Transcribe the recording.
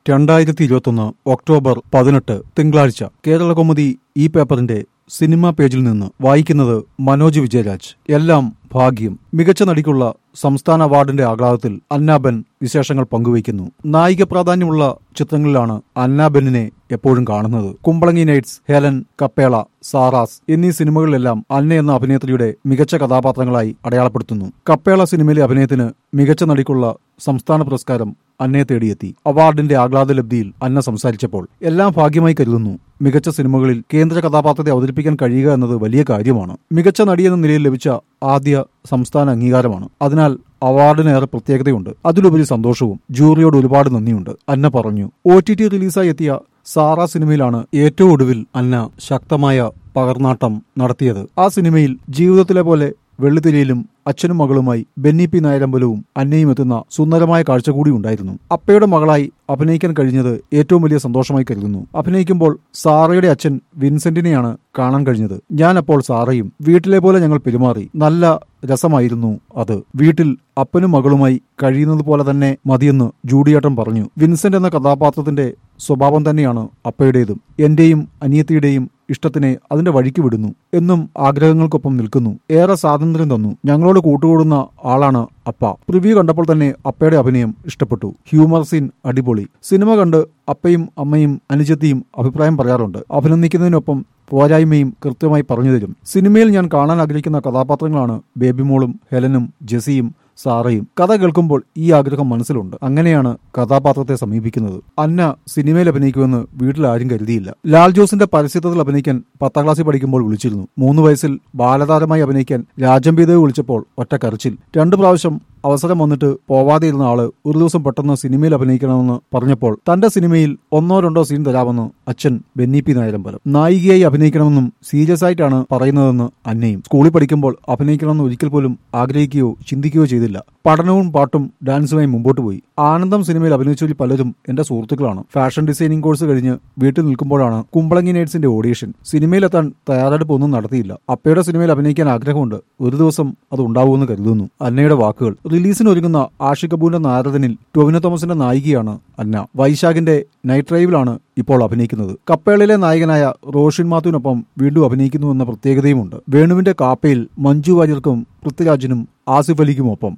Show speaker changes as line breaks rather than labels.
രണ്ടായിരത്തി ഇരുപത്തൊന്ന് ഒക്ടോബർ പതിനെട്ട് തിങ്കളാഴ്ച കേരള കൗമുദി ഈ പേപ്പറിന്റെ സിനിമാ പേജിൽ നിന്ന് വായിക്കുന്നത് മനോജ് വിജയരാജ് എല്ലാം ഭാഗ്യം മികച്ച നടിക്കുള്ള സംസ്ഥാന അവാർഡിന്റെ ആഹ്ലാദത്തിൽ അന്നാബെൻ വിശേഷങ്ങൾ പങ്കുവയ്ക്കുന്നു നായിക പ്രാധാന്യമുള്ള ചിത്രങ്ങളിലാണ് അന്നാബെന്നിനെ എപ്പോഴും കാണുന്നത് Kumbalangi nights Helen Kappela Sara's എന്നീ സിനിമകളിലെല്ലാം അന്ന എന്ന അഭിനേത്രിയുടെ മികച്ച കഥാപാത്രങ്ങളായി അടയാളപ്പെടുത്തുന്നു കപ്പേള സിനിമയിലെ അഭിനയത്തിന് മികച്ച നടിക്കുള്ള സംസ്ഥാന പുരസ്കാരം അന്നയെ തേടിയെത്തി അവാർഡിന്റെ ആഹ്ലാദലബ്ധിയിൽ അന്ന സംസാരിച്ചപ്പോൾ എല്ലാം ഭാഗ്യമായി കരുതുന്നു മികച്ച സിനിമകളിൽ കേന്ദ്ര കഥാപാത്രത്തെ അവതരിപ്പിക്കാൻ കഴിയുക എന്നത് വലിയ കാര്യമാണ് മികച്ച നടിയെന്ന നിലയിൽ ലഭിച്ച ആദ്യ സംസ്ഥാന അംഗീകാരമാണ് അതിനാൽ അവാർഡിനേറെ പ്രത്യേകതയുണ്ട് അതിലുപരി സന്തോഷവും ജൂറിയോട് ഒരുപാട് നന്ദിയുണ്ട് അന്ന പറഞ്ഞു ഒ ടി ടി റിലീസായി എത്തിയ സാറ സിനിമയിലാണ് ഏറ്റവും ഒടുവിൽ അന്ന ശക്തമായ പകർനാട്ടം നടത്തിയത് ആ സിനിമയിൽ ജീവിതത്തിലെ പോലെ വെള്ളിത്തിരയിലും അച്ഛനും മകളുമായി ബെന്നി പി നായരമ്പലവും അന്നയും എത്തുന്ന സുന്ദരമായ കാഴ്ച കൂടി ഉണ്ടായിരുന്നു അപ്പയുടെ മകളായി അഭിനയിക്കാൻ കഴിഞ്ഞത് ഏറ്റവും വലിയ സന്തോഷമായി കരുതുന്നു അഭിനയിക്കുമ്പോൾ സാറയുടെ അച്ഛൻ വിൻസെന്റിനെയാണ് കാണാൻ കഴിഞ്ഞത് ഞാൻ അപ്പോൾ സാറയും വീട്ടിലെ പോലെ ഞങ്ങൾ പെരുമാറി നല്ല രസമായിരുന്നു അത് വീട്ടിൽ അപ്പനും മകളുമായി കഴിയുന്നത് പോലെ തന്നെ മതിയെന്ന് ജൂഡിയേട്ടൻ പറഞ്ഞു വിൻസെന്റ് എന്ന കഥാപാത്രത്തിന്റെ സ്വഭാവം തന്നെയാണ് അപ്പയുടേതും എന്റെയും അനിയത്തിയുടെയും ഇഷ്ടത്തിനെ അതിന്റെ വഴിക്ക് വിടുന്നു എന്നും ആഗ്രഹങ്ങൾക്കൊപ്പം നിൽക്കുന്നു ഏറെ സ്വാതന്ത്ര്യം തന്നു ഞങ്ങളോട് കൂട്ടുകൂടുന്ന ആളാണ് അപ്പ പ്രിവ്യൂ കണ്ടപ്പോൾ തന്നെ അപ്പയുടെ അഭിനയം ഇഷ്ടപ്പെട്ടു ഹ്യൂമർ സീൻ അടിപൊളി സിനിമ കണ്ട് അപ്പയും അമ്മയും അനുജത്തിയും അഭിപ്രായം പറയാറുണ്ട് അഭിനന്ദിക്കുന്നതിനൊപ്പം പോരായ്മയും കൃത്യമായി പറഞ്ഞു തരും സിനിമയിൽ ഞാൻ കാണാൻ ആഗ്രഹിക്കുന്ന കഥാപാത്രങ്ങളാണ് ബേബിമോളും ഹെലനും ജെസിയും സാറയും കഥ കേൾക്കുമ്പോൾ ഈ ആഗ്രഹം മനസ്സിലുണ്ട് അങ്ങനെയാണ് കഥാപാത്രത്തെ സമീപിക്കുന്നത് അന്ന സിനിമയിൽ അഭിനയിക്കുമെന്ന് വീട്ടിൽ ആരും കരുതിയില്ല ലാൽ ജോസിന്റെ പരസ്യത്തിൽ അഭിനയിക്കാൻ പത്താം ക്ലാസ്സിൽ പഠിക്കുമ്പോൾ വിളിച്ചിരുന്നു മൂന്ന് വയസ്സിൽ ബാലതാരമായി അഭിനയിക്കാൻ രാജംബീദേവ് വിളിച്ചപ്പോൾ ഒറ്റ കരച്ചിൽ രണ്ടു പ്രാവശ്യം അവസരം വന്നിട്ട് പോവാതെ ഇരുന്ന ആള് ഒരു ദിവസം പെട്ടെന്ന് സിനിമയിൽ അഭിനയിക്കണമെന്ന് പറഞ്ഞപ്പോൾ തന്റെ സിനിമയിൽ ഒന്നോ രണ്ടോ സീൻ തരാമെന്ന് അച്ഛൻ ബെന്നി പി നായരമ്പലം നായികയായി അഭിനയിക്കണമെന്നും സീരിയസ് ആയിട്ടാണ് പറയുന്നതെന്ന് അന്നയും സ്കൂളിൽ പഠിക്കുമ്പോൾ അഭിനയിക്കണമെന്ന് ഒരിക്കൽ പോലും ആഗ്രഹിക്കുകയോ ചിന്തിക്കുകയോ ചെയ്തില്ല പഠനവും പാട്ടും ഡാൻസുമായി മുമ്പോട്ട് പോയി ആനന്ദം സിനിമയിൽ അഭിനയിച്ചവരിൽ പലരും എന്റെ സുഹൃത്തുക്കളാണ് ഫാഷൻ ഡിസൈനിങ് കോഴ്സ് കഴിഞ്ഞ് വീട്ടിൽ നിൽക്കുമ്പോഴാണ് കുമ്പളങ്ങി നൈറ്റ്സിന്റെ ഓഡീഷൻ സിനിമയിലെത്താൻ തയ്യാറെടുപ്പ് ഒന്നും നടത്തിയില്ല അപ്പയുടെ സിനിമയിൽ അഭിനയിക്കാൻ ആഗ്രഹമുണ്ട് ഒരു ദിവസം അത് ഉണ്ടാവുമെന്ന് കരുതുന്നു അന്നയുടെ വാക്കുകൾ റിലീസിന് ഒരുങ്ങുന്ന ആഷിക് കപൂറിന്റെ നാരദനിൽ ടൊവിനോ തോമസിന്റെ നായികയാണ് അന്ന വൈശാഖിന്റെ നൈറ്റ് ഡ്രൈവിലാണ് ഇപ്പോൾ അഭിനയിക്കുന്നത് കപ്പേളിലെ നായകനായ റോഷിൻ മാത്തുവിനൊപ്പം വീണ്ടും അഭിനയിക്കുന്നു എന്ന പ്രത്യേകതയുമുണ്ട് വേണുവിന്റെ കാപ്പയിൽ മഞ്ജു വാര്യർക്കും പൃഥ്വിരാജിനും ആസിഫ് അലിക്കുമൊപ്പം